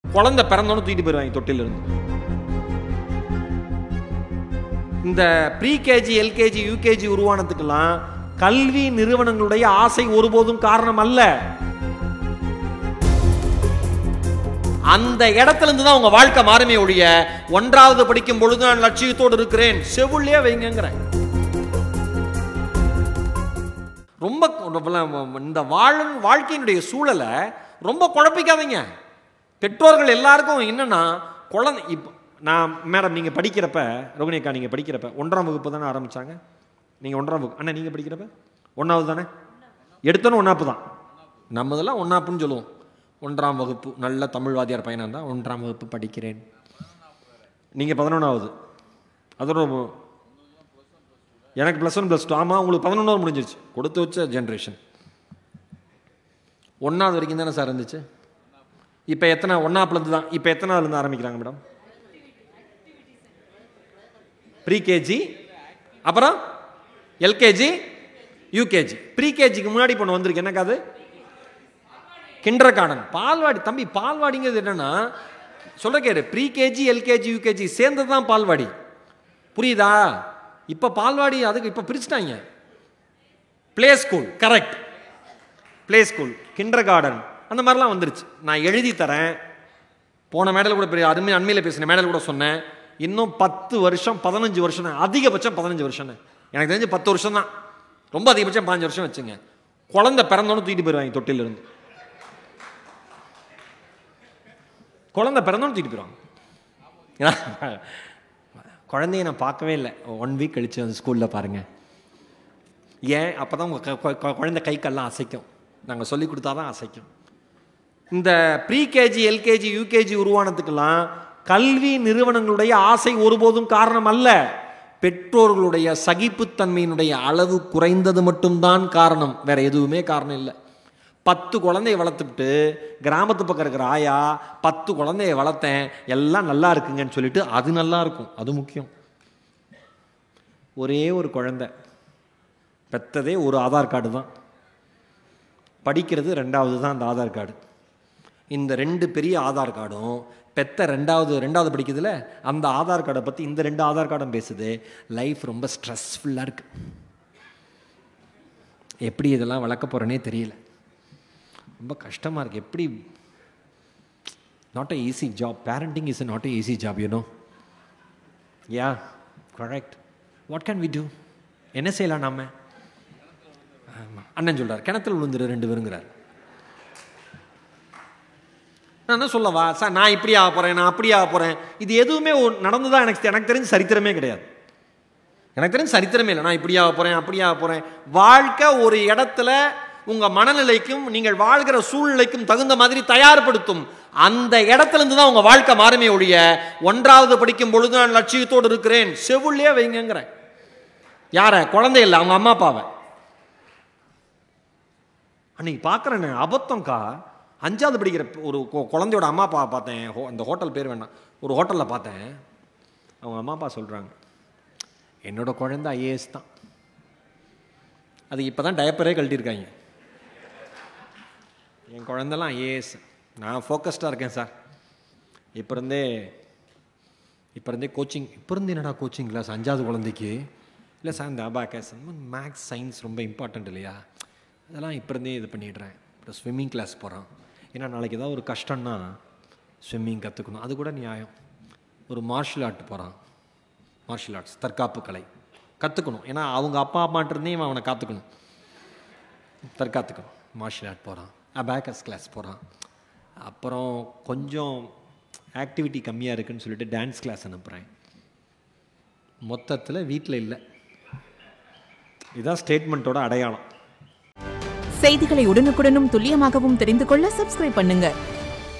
குழந்தை பிறந்தோன்னு தூக்கிட்டு போயிடுவாங்க தொட்டில இருந்து இந்த ப்ரீ கேஜி எல்கேஜி யூகேஜி உருவானதுக்கெல்லாம் கல்வி நிறுவனங்களுடைய ஆசை ஒருபோதும் காரணம் அல்ல அந்த இடத்துல இருந்து தான் உங்க வாழ்க்கை மாறுமே ஒழிய ஒன்றாவது படிக்கும் பொழுது நான் லட்சியத்தோடு இருக்கிறேன் செவுள்ளே வைங்கிறேன் ரொம்ப இந்த வாழும் வாழ்க்கையினுடைய சூழலை ரொம்ப குழப்பிக்காதீங்க பெற்றோர்கள் எல்லாருக்கும் என்னன்னா குழந்தை இப்போ நான் மேடம் நீங்கள் படிக்கிறப்ப ரோகிணிக்கா நீங்கள் படிக்கிறப்ப ஒன்றாம் வகுப்பு தானே ஆரம்பிச்சாங்க நீங்கள் ஒன்றாம் வகுப்பு அண்ணா நீங்கள் படிக்கிறப்ப ஒன்றாவது தானே எடுத்தோன்னு ஒன்றாப்பு தான் நம்மதெல்லாம் ஒன்றாப்புன்னு சொல்லுவோம் ஒன்றாம் வகுப்பு நல்ல தமிழ்வாதியார் பையனாக இருந்தால் ஒன்றாம் வகுப்பு படிக்கிறேன் நீங்கள் பதினொன்றாவது அதோட எனக்கு ப்ளஸ் ஒன் ப்ளஸ் டூ ஆமாம் உங்களுக்கு பதினொன்றாவது முடிஞ்சிருச்சு கொடுத்து வச்ச ஜென்ரேஷன் ஒன்றாவது வரைக்கும் தானே சார் இருந்துச்சு இப்போ எத்தனை ஒன்றாப்புலேருந்து தான் இப்போ எத்தனாவதுலேருந்து ஆரம்பிக்கிறாங்க மேடம் ப்ரீ கேஜி அப்புறம் எல்கேஜி யூகேஜி ப்ரீ கேஜிக்கு முன்னாடி பொண்ணு வந்திருக்கு என்னக்கா அது கிண்டர் கார்டன் பால்வாடி தம்பி பால்வாடிங்கிறது என்னன்னா சொல்ற கேரு ப்ரீ கேஜி எல்கேஜி யூகேஜி சேர்ந்தது தான் பால்வாடி புரியுதா இப்போ பால்வாடி அதுக்கு இப்போ பிரிச்சுட்டாங்க play school correct play school kindergarten அந்த மாதிரிலாம் வந்துருச்சு நான் எழுதி தரேன் போன மேடல் கூட பெரிய அருமை அண்மையில் பேசின மேடல் கூட சொன்னேன் இன்னும் பத்து வருஷம் பதினஞ்சு வருஷம் தான் அதிகபட்சம் பதினஞ்சு வருஷம் தான் எனக்கு தெரிஞ்சு பத்து வருஷம் தான் ரொம்ப அதிகபட்சம் பதினஞ்சு வருஷம் வச்சுங்க குழந்தை பிறந்தோன்னு தூக்கிட்டு போயிடுவாங்க தொட்டில இருந்து குழந்தை பிறந்தோன்னு தூக்கிட்டு போயிடுவாங்க குழந்தைய நான் பார்க்கவே இல்லை ஒன் வீக் கழிச்சு அந்த ஸ்கூலில் பாருங்கள் ஏன் அப்போ தான் உங்கள் குழந்தை கை கல்லாம் அசைக்கும் நாங்கள் சொல்லி கொடுத்தா தான் அசைக்கும் இந்த ப்ரீ கேஜி எல்கேஜி யூகேஜி உருவானதுக்கெல்லாம் கல்வி நிறுவனங்களுடைய ஆசை ஒருபோதும் காரணம் அல்ல பெற்றோர்களுடைய சகிப்புத்தன்மையினுடைய அளவு குறைந்தது மட்டும்தான் காரணம் வேற எதுவுமே காரணம் இல்லை பத்து குழந்தைய வளர்த்துட்டு கிராமத்து பக்கம் இருக்கிற ஆயா பத்து குழந்தைய வளர்த்தேன் எல்லாம் நல்லா இருக்குங்கன்னு சொல்லிட்டு அது நல்லா இருக்கும் அது முக்கியம் ஒரே ஒரு குழந்தை பெத்ததே ஒரு ஆதார் கார்டு தான் படிக்கிறது ரெண்டாவது தான் அந்த ஆதார் கார்டு இந்த ரெண்டு பெரிய ஆதார் கார்டும் பெத்த ரெண்டாவது ரெண்டாவது படிக்கிறதுல அந்த ஆதார் கார்டை பற்றி இந்த ரெண்டு ஆதார் கார்டும் பேசுது லைஃப் ரொம்ப ஸ்ட்ரெஸ்ஃபுல்லாக இருக்கு எப்படி இதெல்லாம் வளர்க்க போகிறேனே தெரியல ரொம்ப கஷ்டமாக இருக்குது எப்படி not a easy job parenting is not a easy job you know yeah correct what can we do என்ன செய்யலாம் நாம ஆமாம் அண்ணன் சொல்கிறார் கிணத்துல விழுந்துரு ரெண்டு பேருங்கிறார் நான் என்ன சொல்லவா சார் நான் இப்படி ஆக போகிறேன் நான் அப்படி ஆக போகிறேன் இது எதுவுமே நடந்துதான் எனக்கு எனக்கு தெரிஞ்ச சரித்திரமே கிடையாது எனக்கு தெரிஞ்ச சரித்திரமே இல்லை நான் இப்படி ஆக போகிறேன் அப்படி ஆக போகிறேன் வாழ்க்கை ஒரு இடத்துல உங்கள் மனநிலைக்கும் நீங்கள் வாழ்கிற சூழ்நிலைக்கும் தகுந்த மாதிரி தயார்படுத்தும் அந்த இடத்துல இருந்து தான் உங்கள் வாழ்க்கை மாறுமே ஒழிய ஒன்றாவது படிக்கும் பொழுது நான் லட்சியத்தோடு இருக்கிறேன் செவுள்ளே வைங்கிறேன் யார குழந்தை இல்லை அவங்க அம்மா அப்பாவை அன்னைக்கு பார்க்குறேன் அபத்தம்க்கா அஞ்சாவது படிக்கிற ஒரு குழந்தையோட அம்மா அப்பா பார்த்தேன் ஹோ அந்த ஹோட்டல் பேர் வேணாம் ஒரு ஹோட்டலில் பார்த்தேன் அவங்க அம்மா அப்பா சொல்கிறாங்க என்னோட குழந்தை ஐஏஎஸ் தான் அது இப்போ தான் டயப்பரே கழட்டியிருக்காங்க என் குழந்தெல்லாம் ஐஏஎஸ் நான் ஃபோக்கஸ்டாக இருக்கேன் சார் இப்போ இருந்தே இப்போ இருந்தே கோச்சிங் இப்போ இருந்து என்னடா கோச்சிங் கிளாஸ் அஞ்சாவது குழந்தைக்கு இல்லை சார் இந்த அபாக்கஸ் மேக்ஸ் சயின்ஸ் ரொம்ப இம்பார்ட்டண்ட் இல்லையா அதெல்லாம் இப்போ இருந்தே இது பண்ணிடுறேன் இப்போ ஸ்விம்மிங் கிளாஸ் போகிறான் ஏன்னா நாளைக்கு ஏதாவது ஒரு கஷ்டம்னா ஸ்விம்மிங் கற்றுக்கணும் அது கூட நியாயம் ஒரு மார்ஷியல் ஆர்ட் போகிறான் மார்ஷியல் ஆர்ட்ஸ் தற்காப்பு கலை கற்றுக்கணும் ஏன்னா அவங்க அப்பா அம்மாட்டிருந்தே இவன் அவனை காத்துக்கணும் தற்காத்துக்கணும் மார்ஷியல் ஆர்ட் போகிறான் அபேக்கஸ் கிளாஸ் போகிறான் அப்புறம் கொஞ்சம் ஆக்டிவிட்டி கம்மியாக இருக்குன்னு சொல்லிட்டு டான்ஸ் கிளாஸ் அனுப்புகிறேன் மொத்தத்தில் வீட்டில் இல்லை இதுதான் ஸ்டேட்மெண்ட்டோட அடையாளம் செய்திகளை உடனுக்குடனும் துல்லியமாகவும் தெரிந்து கொள்ள சப்ஸ்கிரைப் பண்ணுங்க